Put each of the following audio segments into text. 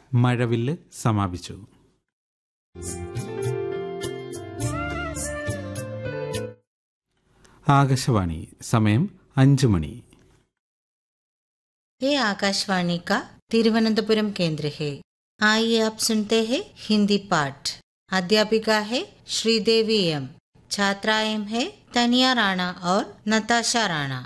മഴവില്ല് സമാപിച്ചു ആകാശവാണി സമയം അഞ്ചു മണി ये आकाशवाणी का तिरुवनंतपुरम केंद्र है आइए आप सुनते हैं हिंदी पाठ अध्यापिका है श्रीदेवी एम छात्रा एम है तनिया राणा और नताशा राणा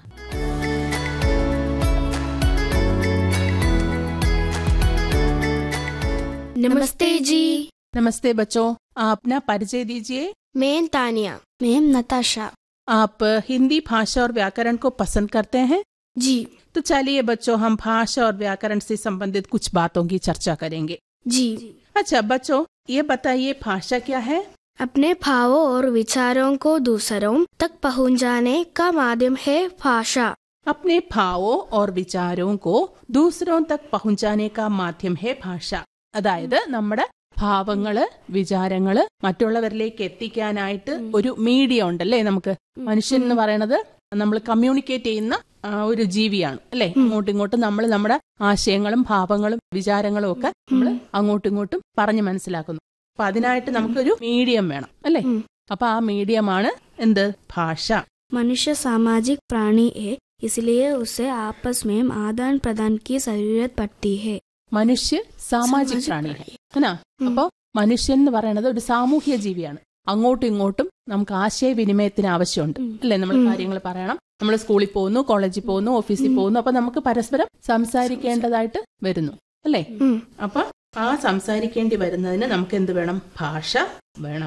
नमस्ते जी नमस्ते बच्चों आप अपना परिचय दीजिए मैं तानिया मैं नताशा आप हिंदी भाषा और व्याकरण को पसंद करते हैं जी तो चलिए बच्चों हम भाषा और व्याकरण से संबंधित कुछ बातों की चर्चा करेंगे जी अच्छा बच्चों ये बताइए भाषा क्या है अपने भावों और विचारों को दूसरों तक पहुंचाने का माध्यम है भाषा अपने भावों और विचारों को दूसरों तक पहुंचाने का माध्यम है ഭാഷ അതായത് നമ്മുടെ ഭാവങ്ങള് വിചാരങ്ങള് മറ്റുള്ളവരിലേക്ക് എത്തിക്കാനായിട്ട് ഒരു മീഡിയ ഉണ്ടല്ലേ നമുക്ക് മനുഷ്യൻ എന്ന് പറയണത് നമ്മൾ കമ്മ്യൂണിക്കേറ്റ് ചെയ്യുന്ന ആ, ഒരു ജീവിയാണ് അല്ലെ അങ്ങോട്ടും ഇങ്ങോട്ടും നമ്മൾ നമ്മുടെ ആശയങ്ങളും ഭാവങ്ങളും വിചാരങ്ങളും ഒക്കെ നമ്മൾ അങ്ങോട്ടും ഇങ്ങോട്ടും പറഞ്ഞു മനസ്സിലാക്കുന്നു അപ്പൊ അതിനായിട്ട് നമുക്കൊരു മീഡിയം വേണം അല്ലെ ഉം. അപ്പൊ ആ മീഡിയമാണ് എന്ത് ഭാഷ मनुष्य सामाजिक प्राणी है इसलिए उसे आपस में आदान प्रदान की जरूरत पड़ती है മനുഷ്യ സാമാജിക പ്രാണിയാണ് എന്നാ അപ്പൊ മനുഷ്യൻ എന്ന് പറയുന്നത് ഒരു സാമൂഹ്യ ജീവിയാണ് അങ്ങോട്ടും ഇങ്ങോട്ടും നമുക്ക് ആശയവിനിമയത്തിന് ആവശ്യമുണ്ട് ഉം. അല്ലെ നമ്മൾ കാര്യങ്ങൾ പറയണം നമ്മൾ സ്കൂളിൽ പോകുന്നു കോളേജിൽ പോകുന്നു ഓഫീസിൽ പോകുന്നു അപ്പൊ നമുക്ക് പരസ്പരം സംസാരിക്കേണ്ടതായിട്ട് വരുന്നു അല്ലെ ഉം. അപ്പൊ ആ സംസാരിക്കേണ്ടി വരുന്നതിന് നമുക്ക് എന്ത് വേണം ഭാഷ വേണം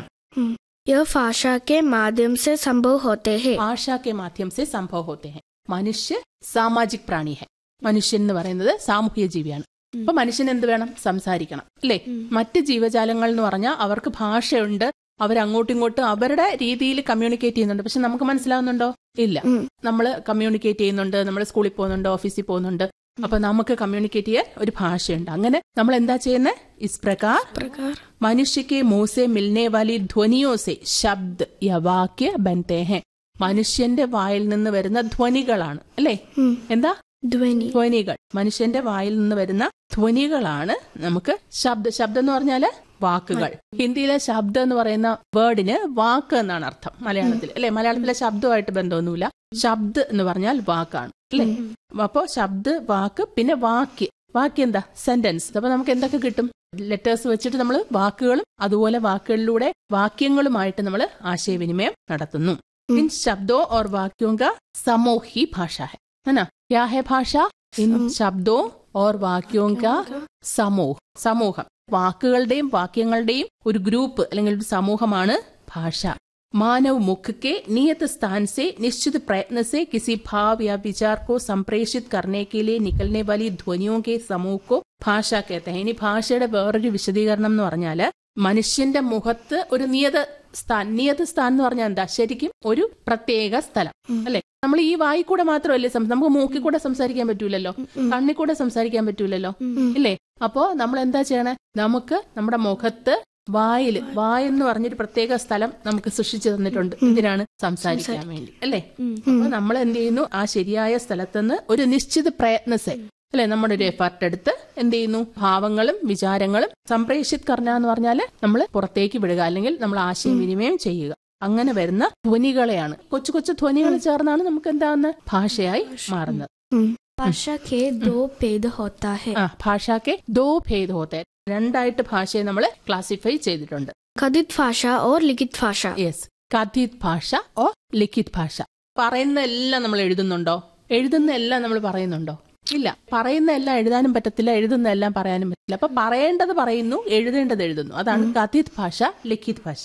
यह भाषा के माध्यम से संभव होते हैं ഭാഷ കെ മാധ്യം സെ സംഭവ ഹോത്തെ ഹെ മനുഷ്യ സാമാജിക് പ്രാണി ഹെ മനുഷ്യൻ എന്ന് പറയുന്നത് സാമൂഹ്യ ജീവിയാണ് അപ്പൊ മനുഷ്യൻ എന്ത് വേണം സംസാരിക്കണം അല്ലേ മറ്റ് ജീവജാലങ്ങൾ എന്ന് പറഞ്ഞാൽ അവർക്ക് ഭാഷയുണ്ട് അവരങ്ങോട്ടും ഇങ്ങോട്ടും അവരുടെ രീതിയിൽ കമ്മ്യൂണിക്കേറ്റ് ചെയ്യുന്നുണ്ട് പക്ഷെ നമുക്ക് മനസ്സിലാവുന്നുണ്ടോ ഇല്ല ഉം. നമ്മൾ കമ്മ്യൂണിക്കേറ്റ് ചെയ്യുന്നുണ്ട് നമ്മൾ സ്കൂളിൽ പോകുന്നുണ്ട് ഓഫീസിൽ പോകുന്നുണ്ട് അപ്പൊ നമുക്ക് കമ്മ്യൂണിക്കേറ്റ് ചെയ്യാൻ ഒരു ഭാഷയുണ്ട് അങ്ങനെ നമ്മൾ എന്താ ചെയ്യുന്നത് ഇസ് പ്രകാർ प्रकार मनुष्य के मुंह से मिलने वाली ധ്വനിയോ से ശബ്ദ യ വാക്യ ബനത്തെ ഹെ മനുഷ്യന്റെ വായിൽ നിന്ന് വരുന്ന ധ്വനികളാണ് അല്ലേ ഉം. എന്താ ध्वनि ധ്വനികൾ മനുഷ്യന്റെ വായിൽ നിന്ന് വരുന്ന ധ്വനികളാണ് നമുക്ക് ശബ്ദ ശബ്ദം എന്ന് പറഞ്ഞാല് വാക്കുകൾ ഹിന്ദിയിലെ ശബ്ദം എന്ന് പറയുന്ന വേർഡിന് വാക്ക് എന്നാണ് അർത്ഥം മലയാളത്തിൽ അല്ലെ മലയാളത്തിലെ ശബ്ദമായിട്ട് ബന്ധമൊന്നുമില്ല ശബ്ദ് എന്ന് പറഞ്ഞാൽ വാക്കാണ് അല്ലെ അപ്പോ ശബ്ദ് വാക്ക് പിന്നെ വാക്യ വാക്യം എന്താ സെന്റൻസ് അപ്പൊ നമുക്ക് എന്തൊക്കെ കിട്ടും ലെറ്റേഴ്സ് വെച്ചിട്ട് നമ്മൾ വാക്കുകളും അതുപോലെ വാക്കുകളിലൂടെ വാക്യങ്ങളുമായിട്ട് നമ്മൾ ആശയവിനിമയം നടത്തുന്നു इन शब्दों और वाक्यों का समूह ही भाषा है है ना क्या है भाषा इन शब्दों और वाक्यों का സമൂഹ സമൂഹം വാക്കുകളുടെയും വാക്യങ്ങളുടെയും ഒരു ഗ്രൂപ്പ് അല്ലെങ്കിൽ ഒരു സമൂഹമാണ് ഭാഷ मानव मुख के नियत स्थान से निश्चित प्रयत्न से किसी भाव या विचार को संप्रेषित करने के लिए निकलने वाली ധ്വനിയോ के समूह को ഭാഷ कहते हैं ഇനി ഭാഷയുടെ വേറൊരു വിശദീകരണം എന്ന് പറഞ്ഞാല് മനുഷ്യന്റെ മുഖത്ത് ഒരു നിയത സ്ഥാൻ നിയത സ്ഥാൻ എന്ന് പറഞ്ഞാൽ എന്താ ശരിക്കും ഒരു പ്രത്യേക സ്ഥലം അല്ലെ നമ്മൾ ഈ വായി കൂടെ മാത്രമല്ലേ സം- നമുക്ക് മൂക്കിൽ കൂടെ സംസാരിക്കാൻ പറ്റൂലല്ലോ കണ്ണിൽ കൂടെ സംസാരിക്കാൻ പറ്റൂലല്ലോ ഇല്ലേ അപ്പോ നമ്മൾ എന്താ ചെയ്യണേ നമുക്ക് നമ്മുടെ മുഖത്ത് വായിൽ വായെന്ന് പറഞ്ഞൊരു പ്രത്യേക സ്ഥലം നമുക്ക് സൃഷ്ടിച്ചു തന്നിട്ടുണ്ട് ഇതിനാണ് സംസാരിക്കാൻ വേണ്ടി അല്ലേ അപ്പൊ നമ്മൾ എന്ത് ചെയ്യുന്നു ആ ശരിയായ സ്ഥലത്തുനിന്ന് ഒരു നിശ്ചിത പ്രയത്നസെ അല്ലെ നമ്മുടെ ഒരു എഫർട്ട് എടുത്ത് എന്ത് ചെയ്യുന്നു ഭാവങ്ങളും വിചാരങ്ങളും സംപ്രേഷിത് കർണ എന്ന് പറഞ്ഞാല് നമ്മൾ പുറത്തേക്ക് വിടുക അല്ലെങ്കിൽ നമ്മൾ ആശയവിനിമയം ചെയ്യുക അങ്ങനെ വരുന്ന ധ്വനികളെയാണ് കൊച്ചു കൊച്ചു ധ്വനികൾ ചേർന്നാണ് നമുക്ക് എന്താവുന്ന ഭാഷയായി മാറുന്നത് भाषा के दो भेद होता है ആ ഭാഷാക്കെ ദോ ഭേദ ഹോത്തെ രണ്ടായിട്ട് ഭാഷയെ നമ്മൾ ക്ലാസിഫൈ ചെയ്തിട്ടുണ്ട് कथित भाषा और लिखित भाषा യെസ് കഥിത് ഭാഷ ഓ ലിഖിത് ഭാഷ പറയുന്ന എല്ലാം നമ്മൾ എഴുതുന്നുണ്ടോ എഴുതുന്ന എല്ലാം നമ്മൾ പറയുന്നുണ്ടോ ഇല്ല പറയുന്ന എല്ലാം എഴുതാനും പറ്റത്തില്ല എഴുതുന്ന എല്ലാം പറയാനും പറ്റില്ല അപ്പൊ പറയേണ്ടത് പറയുന്നു എഴുതേണ്ടത് എഴുതുന്നു അതാണ് കഥിത് ഭാഷ ലിഖിത് ഭാഷ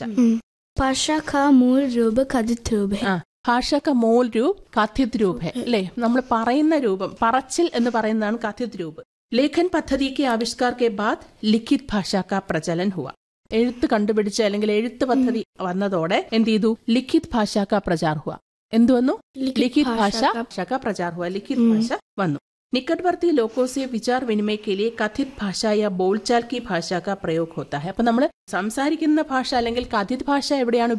भाषा का मूल रूप कथित रूप है ആ ഭാഷക മോൽ രൂപ് കഥിത് രൂപ് ഹെ അല്ലേ നമ്മൾ പറയുന്ന രൂപം പറച്ചിൽ എന്ന് പറയുന്നതാണ് കഥിത് രൂപ് ലേഖൻ പദ്ധതി കെ ആവിഷ്കാർ കെ ബാദ് ലിഖിത് ഭാഷ കാ പ്രചലൻ ഹുവ എഴുത്ത് കണ്ടുപിടിച്ച അല്ലെങ്കിൽ എഴുത്ത് പദ്ധതി വന്നതോടെ എന്ത് ചെയ്തു ലിഖിത് ഭാഷ കാ പ്രചാർ ഹുവ എന്ത് വന്നു लिखित लिखित भाषा भाषा भाषा का प्रचार हुआ लिखित भाषा वनु निकटवर्ती लोगों से विचार विनिमय के लिए कथित ഭാഷ या बोलचाल की ഭാഷ का प्रयोग होता है അപ്പൊ നമ്മൾ സംസാരിക്കുന്ന ഭാഷ അല്ലെങ്കിൽ കഥിത് ഭാഷ എവിടെയാണ്